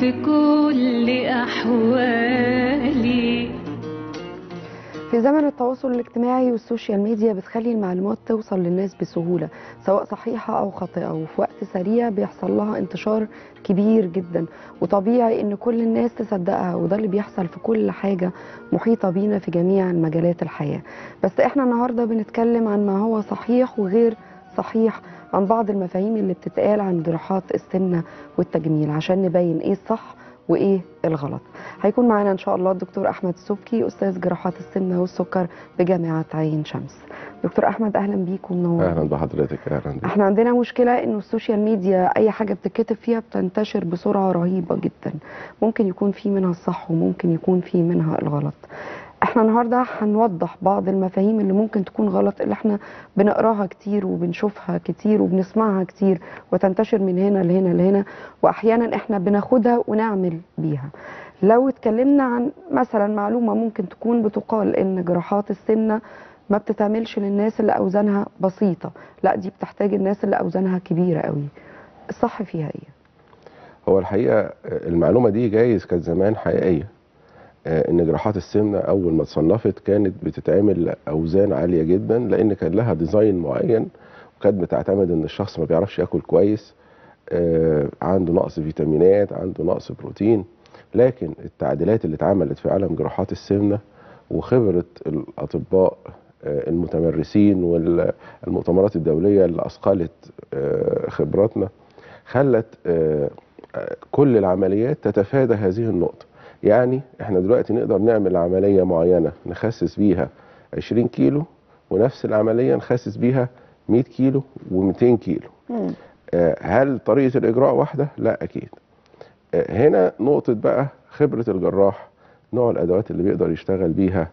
في كل أحوالي في زمن التواصل الاجتماعي والسوشيال ميديا بتخلي المعلومات توصل للناس بسهولة سواء صحيحة أو خاطئة وفي وقت سريع بيحصل لها انتشار كبير جدا وطبيعي إن كل الناس تصدقها وده اللي بيحصل في كل حاجة محيطة بينا في جميع مجالات الحياة بس إحنا النهاردة بنتكلم عن ما هو صحيح وغير صحيح عن بعض المفاهيم اللي بتتقال عن جراحات السمنة والتجميل عشان نبين إيه الصح وايه الغلط هيكون معانا ان شاء الله الدكتور احمد السبكي استاذ جراحات السمنه والسكر بجامعه عين شمس دكتور احمد اهلا بيك ومنور اهلا بحضرتك اهلا بك احنا عندنا مشكله انه السوشيال ميديا اي حاجه بتتكتب فيها بتنتشر بسرعه رهيبه جدا ممكن يكون في منها الصح وممكن يكون في منها الغلط احنا النهارده هنوضح بعض المفاهيم اللي ممكن تكون غلط اللي احنا بنقراها كتير وبنشوفها كتير وبنسمعها كتير وتنتشر من هنا لهنا لهنا واحيانا احنا بناخدها ونعمل بيها لو اتكلمنا عن مثلا معلومه ممكن تكون بتقال ان جراحات السمنه ما بتتعملش للناس اللي اوزانها بسيطه لا دي بتحتاج الناس اللي اوزانها كبيره قوي الصح فيها ايه هو الحقيقه المعلومه دي جايز كانت زمان حقيقيه آه، ان جراحات السمنه اول ما اتصنفت كانت بتتعمل اوزان عاليه جدا لان كان لها ديزاين معين وكانت بتعتمد ان الشخص ما بيعرفش ياكل كويس آه، عنده نقص فيتامينات عنده نقص بروتين لكن التعديلات اللي اتعملت في عالم جراحات السمنه وخبره الاطباء آه، المتمرسين والمؤتمرات الدوليه اللي اثقلت آه، خبراتنا خلت آه، آه، كل العمليات تتفادى هذه النقطه يعني احنا دلوقتي نقدر نعمل عمليه معينه نخسس بيها 20 كيلو ونفس العمليه نخسس بيها 100 كيلو و200 كيلو مم. آه، هل طريقه الاجراء واحده لا اكيد آه، هنا نقطه بقى خبره الجراح نوع الادوات اللي بيقدر يشتغل بيها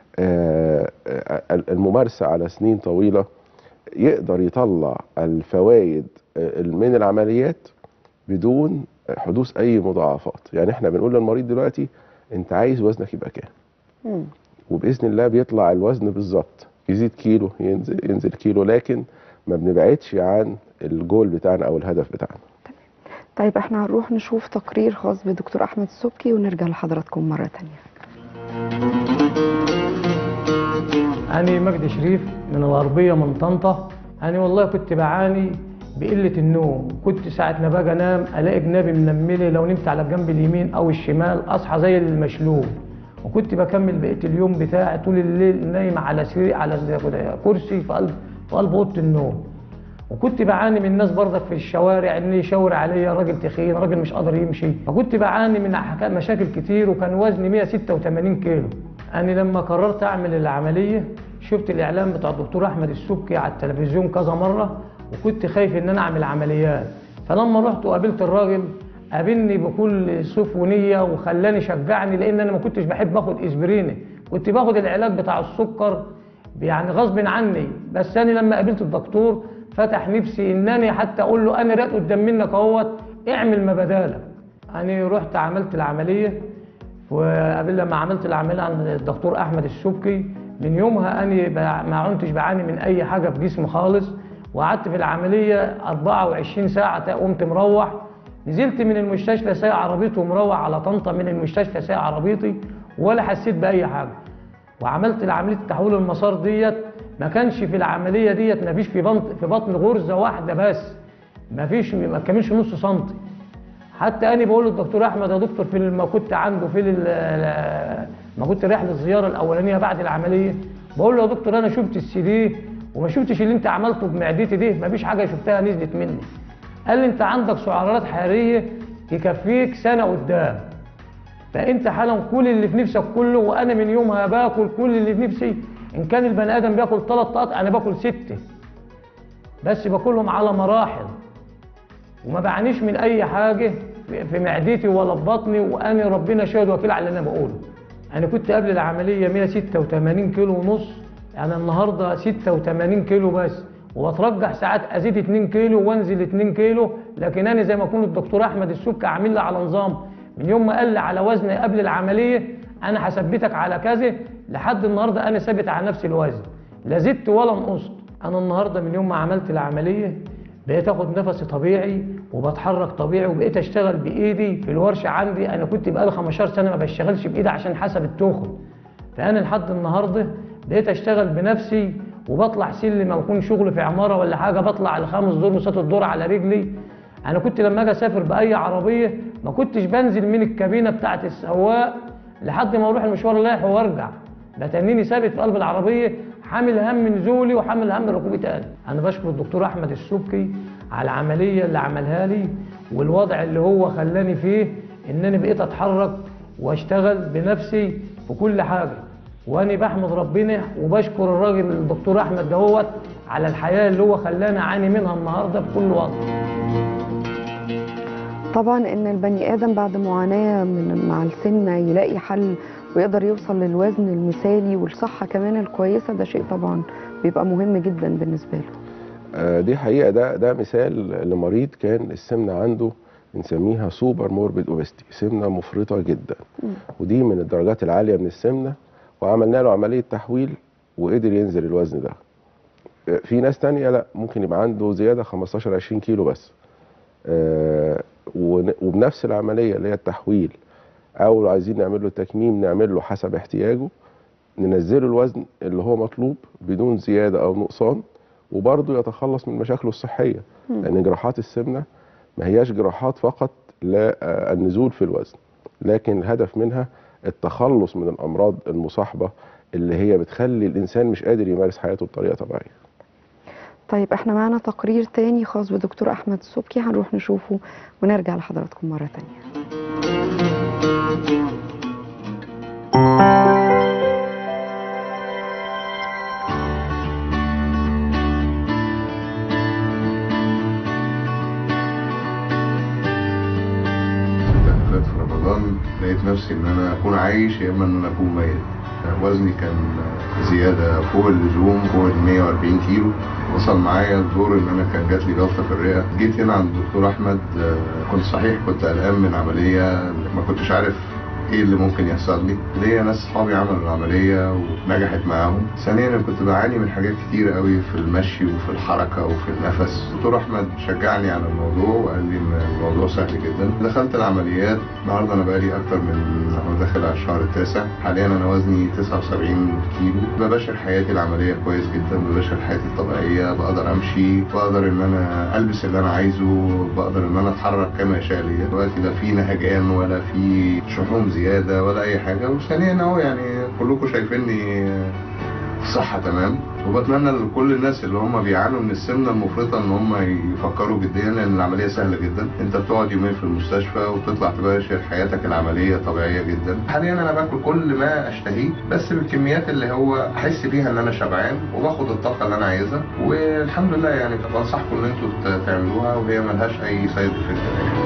آه، آه، الممارسه على سنين طويله يقدر يطلع الفوائد آه، من العمليات بدون حدوث اي مضاعفات يعني احنا بنقول للمريض دلوقتي انت عايز وزنك يبقى كام مم. وباذن الله بيطلع الوزن بالظبط يزيد كيلو ينزل ينزل كيلو لكن ما بنبعدش عن الجول بتاعنا او الهدف بتاعنا طيب احنا هنروح نشوف تقرير خاص بدكتور احمد السبكي ونرجع لحضراتكم مره تانية أنا مجدي شريف من الغربية من طنطا أنا والله كنت بعاني بقلة النوم كنت ساعة ما باجي أنام ألاقي جنابي منملة لو نمت على الجنب اليمين أو الشمال أصحى زي المشلول وكنت بكمل بقية اليوم بتاعي طول الليل نايم على سرير على زي كده كرسي في قلب في قلب أوضة النوم وكنت بعاني من الناس برضك في الشوارع ان يشاور عليا راجل تخين راجل مش قادر يمشي فكنت بعاني من حكا- مشاكل كتير وكان وزني 186 كيلو انا لما قررت اعمل العمليه شفت الاعلان بتاع الدكتور احمد السبكي على التلفزيون كذا مره وكنت خايف ان انا اعمل عمليات فلما رحت وقابلت الراجل قابلني بكل سوف ونيه وخلاني شجعني لان انا ما كنتش بحب اخد اسبريني كنت باخد العلاج بتاع السكر يعني غصب عني بس انا لما قابلت الدكتور فتح نفسي انني حتى اقول له انا رأت قدام منك اهوت اعمل ما بدالك انا رحت عملت العمليه وقبل لما عملت العمليه عند الدكتور احمد السبكي من يومها انا ب- ما كنتش بعاني من اي حاجه في جسمي خالص وقعدت في العمليه 24 ساعه قمت مروح نزلت من المستشفى سايق عربيتي ومروح على طنطا من المستشفى سايق عربيتي ولا حسيت باي حاجه وعملت العمليه تحويل المسار ديت ما كانش في العمليه ديت ما فيش في بطن في بطن غرزه واحده بس ما فيش ما كملش نص سنتي حتى انا بقول للدكتور احمد يا دكتور في ما كنت عنده في ال- ما كنت رايح للزياره الاولانيه بعد العمليه بقول له يا دكتور انا شفت السي دي وما شفتش اللي انت عملته بمعدتي دي ما فيش حاجه شفتها نزلت مني قال لي انت عندك سعرات حراريه تكفيك سنه قدام فانت حالا كل اللي في نفسك كله وانا من يومها باكل كل اللي في نفسي ان كان البني ادم بياكل ثلاث طاقات انا باكل سته بس باكلهم على مراحل وما بعانيش من اي حاجه في في معدتي ولا في بطني وانا ربنا شاهد وكيل على اللي انا بقوله انا كنت قبل العمليه 186 كيلو ونص انا النهارده 86 كيلو بس وبترجح ساعات ازيد 2 كيلو وانزل 2 كيلو لكن انا زي ما يكون الدكتور احمد السبكي عامل لي على نظام من يوم ما قال لي على وزني قبل العمليه انا هثبتك على كذا لحد النهارده انا ثابت على نفس الوزن لا زدت ولا نقصت انا النهارده من يوم ما عملت العمليه بقيت اخد نفسي طبيعي وبتحرك طبيعي وبقيت اشتغل بايدي في الورشه عندي انا كنت بقالي 15 سنه ما بشتغلش بايدي عشان حسب التخن فانا لحد النهارده بقيت اشتغل بنفسي وبطلع سلم او يكون شغل في عماره ولا حاجه بطلع الخامس دور وسط الدور على رجلي انا كنت لما اجي اسافر باي عربيه ما كنتش بنزل من الكابينه بتاعه السواق لحد ما اروح المشوار رايح وارجع بتنيني ثابت في قلب العربيه حامل هم نزولي وحامل هم ركوبي تاني انا بشكر الدكتور احمد السبكي على العمليه اللي عملها لي والوضع اللي هو خلاني فيه ان انا بقيت اتحرك واشتغل بنفسي في كل حاجه وانا بحمد ربنا وبشكر الراجل الدكتور احمد دهوت على الحياه اللي هو خلاني اعاني منها النهارده في كل وضع طبعا ان البني ادم بعد معاناه من مع السمنه يلاقي حل ويقدر يوصل للوزن المثالي والصحه كمان الكويسه ده شيء طبعا بيبقى مهم جدا بالنسبه له آه، دي حقيقه ده ده مثال لمريض كان السمنه عنده بنسميها سوبر موربيد اوبستي سمنه مفرطه جدا مم. ودي من الدرجات العاليه من السمنه وعملنا له عمليه تحويل وقدر ينزل الوزن ده آه، في ناس تانية لا ممكن يبقى عنده زياده 15 20 كيلو بس آه، ون- وبنفس العمليه اللي هي التحويل او لو عايزين نعمل له تكميم نعمل له حسب احتياجه ننزله الوزن اللي هو مطلوب بدون زياده او نقصان وبرضه يتخلص من مشاكله الصحيه مم. لان جراحات السمنه ما هياش جراحات فقط للنزول في الوزن لكن الهدف منها التخلص من الامراض المصاحبه اللي هي بتخلي الانسان مش قادر يمارس حياته بطريقه طبيعيه طيب احنا معانا تقرير تاني خاص بدكتور احمد السبكي هنروح نشوفه ونرجع لحضراتكم مره تانيه دخلت في رمضان لقيت نفسي ان انا اكون عايش يا اما ان انا اكون ميت وزني كان زياده فوق اللزوم فوق ال 140 كيلو وصل معايا الدور ان انا كان جات لي جلطه في الرئه جيت هنا عند الدكتور احمد آه، كنت صحيح كنت قلقان من عمليه ما كنتش عارف ايه اللي ممكن يحصل لي ليا ناس صحابي عملوا العمليه ونجحت معاهم ثانيا انا كنت بعاني من حاجات كتير قوي في المشي وفي الحركه وفي النفس الدكتور احمد شجعني على الموضوع وقال لي ان الموضوع سهل جدا دخلت العمليات النهارده انا بقالي اكتر من أنا داخل على الشهر التاسع حاليا انا وزني 79 كيلو بباشر حياتي العمليه كويس جدا بباشر حياتي الطبيعيه بقدر امشي بقدر ان انا البس اللي انا عايزه بقدر ان انا اتحرك كما يشاء لي دلوقتي لا في نهجان ولا في شحوم زياده ولا اي حاجه وثانيا اهو يعني كلكم شايفيني صحة تمام وبتمنى لكل الناس اللي هم بيعانوا من السمنة المفرطة ان هم يفكروا جديا لان العملية سهلة جدا انت بتقعد يومين في المستشفى وتطلع تباشر حياتك العملية طبيعية جدا حاليا انا باكل كل ما اشتهيه بس بالكميات اللي هو احس بيها ان انا شبعان وباخد الطاقة اللي انا عايزها والحمد لله يعني بنصحكم ان انتوا ت- تعملوها وهي ملهاش اي سايد افكت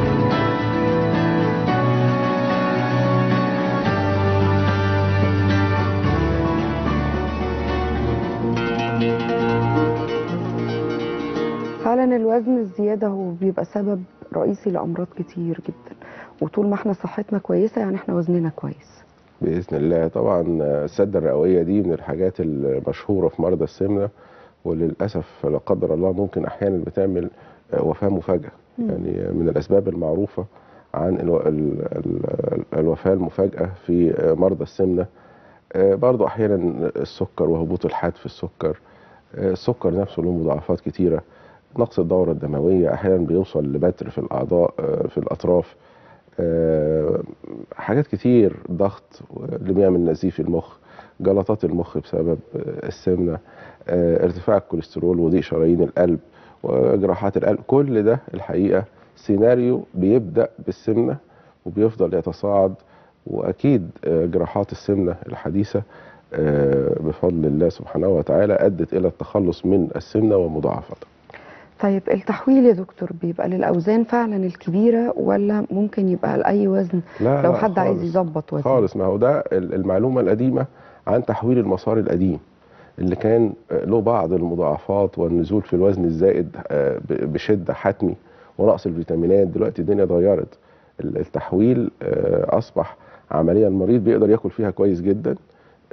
فعلا الوزن الزياده هو بيبقى سبب رئيسي لامراض كتير جدا وطول ما احنا صحتنا كويسه يعني احنا وزننا كويس باذن الله طبعا السده الرئويه دي من الحاجات المشهوره في مرضى السمنه وللاسف لا قدر الله ممكن احيانا بتعمل وفاه مفاجاه مم. يعني من الاسباب المعروفه عن الو- ال- ال- الوفاه المفاجاه في مرضى السمنه آه، برضو احيانا السكر وهبوط الحاد في السكر آه، السكر نفسه له مضاعفات كتيره نقص الدوره الدمويه احيانا بيوصل لبتر في الاعضاء آه، في الاطراف آه، حاجات كتير ضغط اللي بيعمل نزيف المخ جلطات المخ بسبب آه، السمنه آه، ارتفاع الكوليسترول وضيق شرايين القلب وجراحات القلب كل ده الحقيقه سيناريو بيبدا بالسمنه وبيفضل يتصاعد واكيد آه، جراحات السمنه الحديثه آه، بفضل الله سبحانه وتعالى ادت الى التخلص من السمنه ومضاعفاتها طيب التحويل يا دكتور بيبقى للاوزان فعلا الكبيره ولا ممكن يبقى لاي وزن لا لو لا حد عايز خالص. يظبط وزنه خالص ما هو ده ال- المعلومه القديمه عن تحويل المسار القديم اللي كان آه، له بعض المضاعفات والنزول في الوزن الزائد آه، ب- بشده حتمي ونقص الفيتامينات دلوقتي الدنيا اتغيرت ال- التحويل آه، اصبح عمليه المريض بيقدر ياكل فيها كويس جدا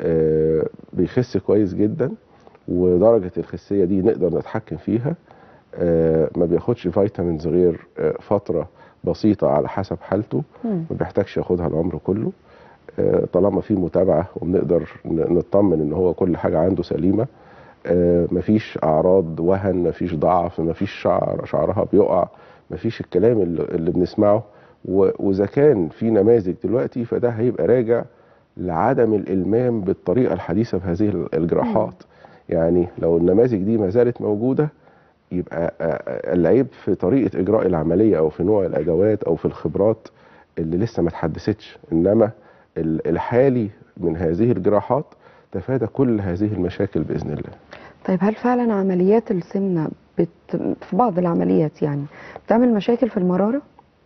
آه، بيخس كويس جدا ودرجه الخسيه دي نقدر نتحكم فيها آه، ما بياخدش فيتامينز غير آه، فتره بسيطه على حسب حالته مم. ما بيحتاجش ياخدها العمر كله آه، طالما في متابعه وبنقدر ن- نطمن ان هو كل حاجه عنده سليمه آه، مفيش اعراض وهن مفيش ضعف مفيش شعر شعرها بيقع مفيش الكلام اللي, اللي بنسمعه و- واذا كان في نماذج دلوقتي فده هيبقى راجع لعدم الالمام بالطريقه الحديثه بهذه ال- الجراحات يعني لو النماذج دي ما زالت موجوده يبقى آه، آه، العيب في طريقه اجراء العمليه او في نوع الادوات او في الخبرات اللي لسه ما اتحدثتش انما ال- الحالي من هذه الجراحات تفادى كل هذه المشاكل باذن الله طيب هل فعلا عمليات السمنه بت... في بعض العمليات يعني بتعمل مشاكل في المراره؟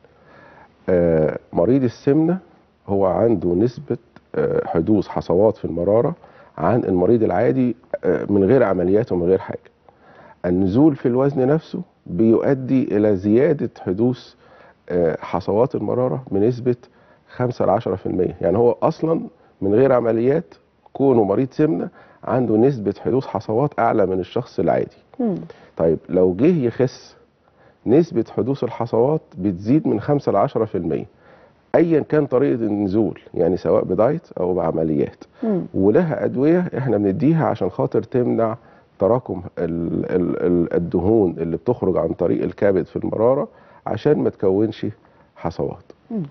آه، مريض السمنه هو عنده نسبه آه، حدوث حصوات في المراره عن المريض العادي آه، من غير عمليات ومن غير حاجه النزول في الوزن نفسه بيؤدي الى زياده حدوث آه، حصوات المراره بنسبه 5 ل 10% يعني هو اصلا من غير عمليات كونه مريض سمنه عنده نسبه حدوث حصوات اعلى من الشخص العادي مم. طيب لو جه يخس نسبة حدوث الحصوات بتزيد من 5 ل 10% ايا كان طريقة النزول يعني سواء بدايت او بعمليات مم. ولها ادوية احنا بنديها عشان خاطر تمنع تراكم ال ال ال الدهون اللي بتخرج عن طريق الكبد في المرارة عشان ما تكونش حصوات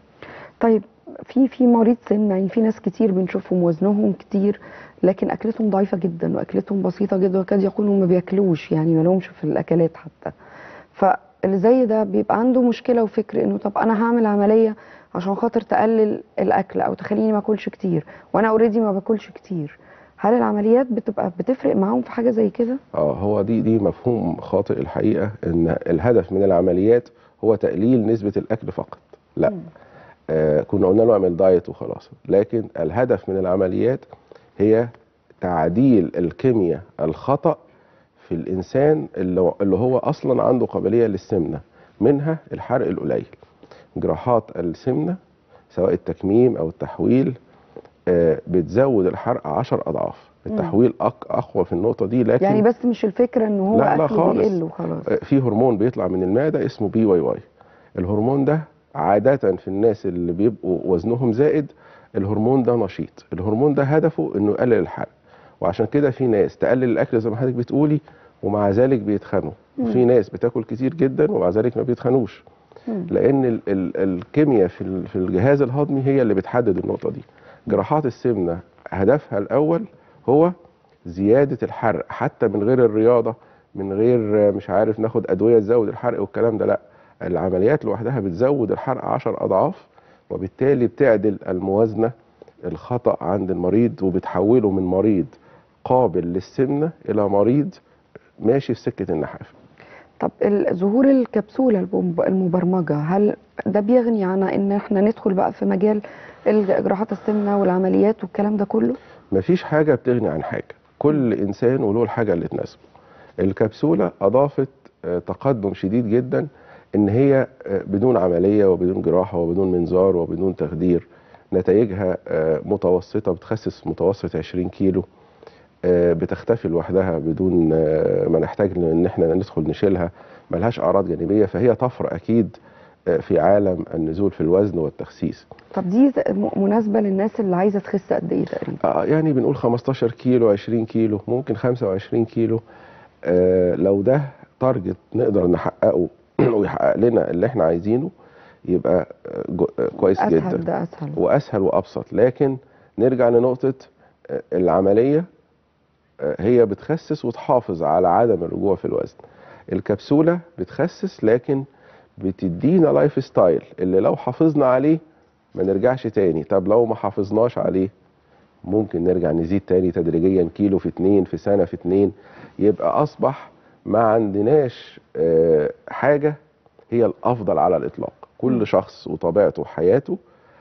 طيب في في مريض سمنه يعني في ناس كتير بنشوفهم وزنهم كتير لكن اكلتهم ضعيفه جدا واكلتهم بسيطه جدا وكاد يكونوا ما بياكلوش يعني ما لهمش في الاكلات حتى فاللي زي ده بيبقى عنده مشكله وفكر انه طب انا هعمل عمليه عشان خاطر تقلل الاكل او تخليني ما اكلش كتير وانا اوريدي ما باكلش كتير هل العمليات بتبقى بتفرق معاهم في حاجه زي كده؟ اه هو دي دي مفهوم خاطئ الحقيقة ان الهدف من العمليات هو تقليل نسبة الاكل فقط لا مم. آه كنا قلنا له اعمل دايت وخلاص لكن الهدف من العمليات هي تعديل الكيمياء الخطأ في الانسان اللي اللي هو اصلا عنده قابلية للسمنة منها الحرق القليل جراحات السمنة سواء التكميم او التحويل آه بتزود الحرق 10 اضعاف التحويل أق- اقوى في النقطة دي لكن يعني بس مش الفكره ان هو لا، لا اكله خالص. بيقل وخلاص في هرمون بيطلع من المعده اسمه بي واي واي الهرمون ده عاده في الناس اللي بيبقوا وزنهم زائد الهرمون ده نشيط الهرمون ده هدفه انه يقلل الحرق وعشان كده في ناس تقلل الاكل زي ما حضرتك بتقولي ومع ذلك بيتخنوا وفي ناس بتاكل كتير جدا ومع ذلك ما بيتخنوش مم. لان ال ال الكيمياء في ال- في الجهاز الهضمي هي اللي بتحدد النقطه دي جراحات السمنه هدفها الاول هو زياده الحرق حتى من غير الرياضه من غير مش عارف ناخد ادويه تزود الحرق والكلام ده لا العمليات لوحدها بتزود الحرق 10 اضعاف وبالتالي بتعدل الموازنه الخطا عند المريض وبتحوله من مريض قابل للسمنه الى مريض ماشي في سكه النحافه طب ال- ظهور الكبسولة البوم- المبرمجة هل ده بيغني عن ان احنا ندخل بقى في مجال جراحات السمنة والعمليات والكلام ده كله؟ مفيش حاجة بتغني عن حاجة كل إنسان وله الحاجة اللي تناسبه الكبسولة أضافت آه، تقدم شديد جدا إن هي آه، بدون عملية وبدون جراحة وبدون منظار وبدون تخدير نتائجها آه، متوسطة بتخسس متوسط 20 كيلو آه، بتختفي لوحدها بدون آه، ما نحتاج ان احنا ندخل نشيلها ملهاش اعراض جانبيه فهي طفره اكيد آه، في عالم النزول في الوزن والتخسيس طب دي ز- م- مناسبة للناس اللي عايزة تخس قد ايه تقريبا؟ آه، يعني بنقول 15 كيلو 20 كيلو ممكن 25 كيلو آه لو ده تارجت نقدر نحققه ويحقق لنا اللي احنا عايزينه يبقى آه، جو- آه، كويس اسهل جدا ده اسهل واسهل وابسط لكن نرجع لنقطه آه، العمليه آه، هي بتخسس وتحافظ على عدم الرجوع في الوزن الكبسوله بتخسس لكن بتدينا لايف ستايل اللي لو حافظنا عليه ما نرجعش تاني طب لو ما حافظناش عليه ممكن نرجع نزيد تاني تدريجيا كيلو في اتنين في سنة في اتنين يبقى أصبح ما عندناش آه، حاجة هي الأفضل على الإطلاق كل شخص وطبيعته وحياته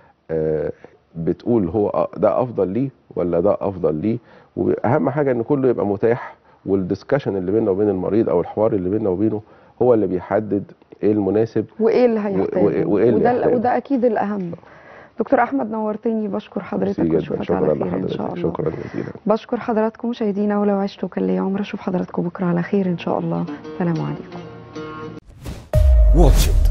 آه، بتقول هو أ- ده أفضل ليه ولا ده أفضل ليه وأهم حاجة إن كله يبقى متاح والدسكشن اللي بيننا وبين المريض أو الحوار اللي بيننا وبينه هو اللي بيحدد إيه المناسب وايه اللي هيحتاجه؟ وإيه- وإيه اللي وده ال- يحتاجه. وده اكيد الاهم دكتور احمد نورتني بشكر حضرتك ميرسي جدا واشوفك على شكرا خير ان شاء لحضرتك الله شكرا جزيلا بشكر حضراتكم مشاهدينا ولو عشتوا كان لي عمر اشوف حضراتكم بكره على خير ان شاء الله سلام عليكم واتش إت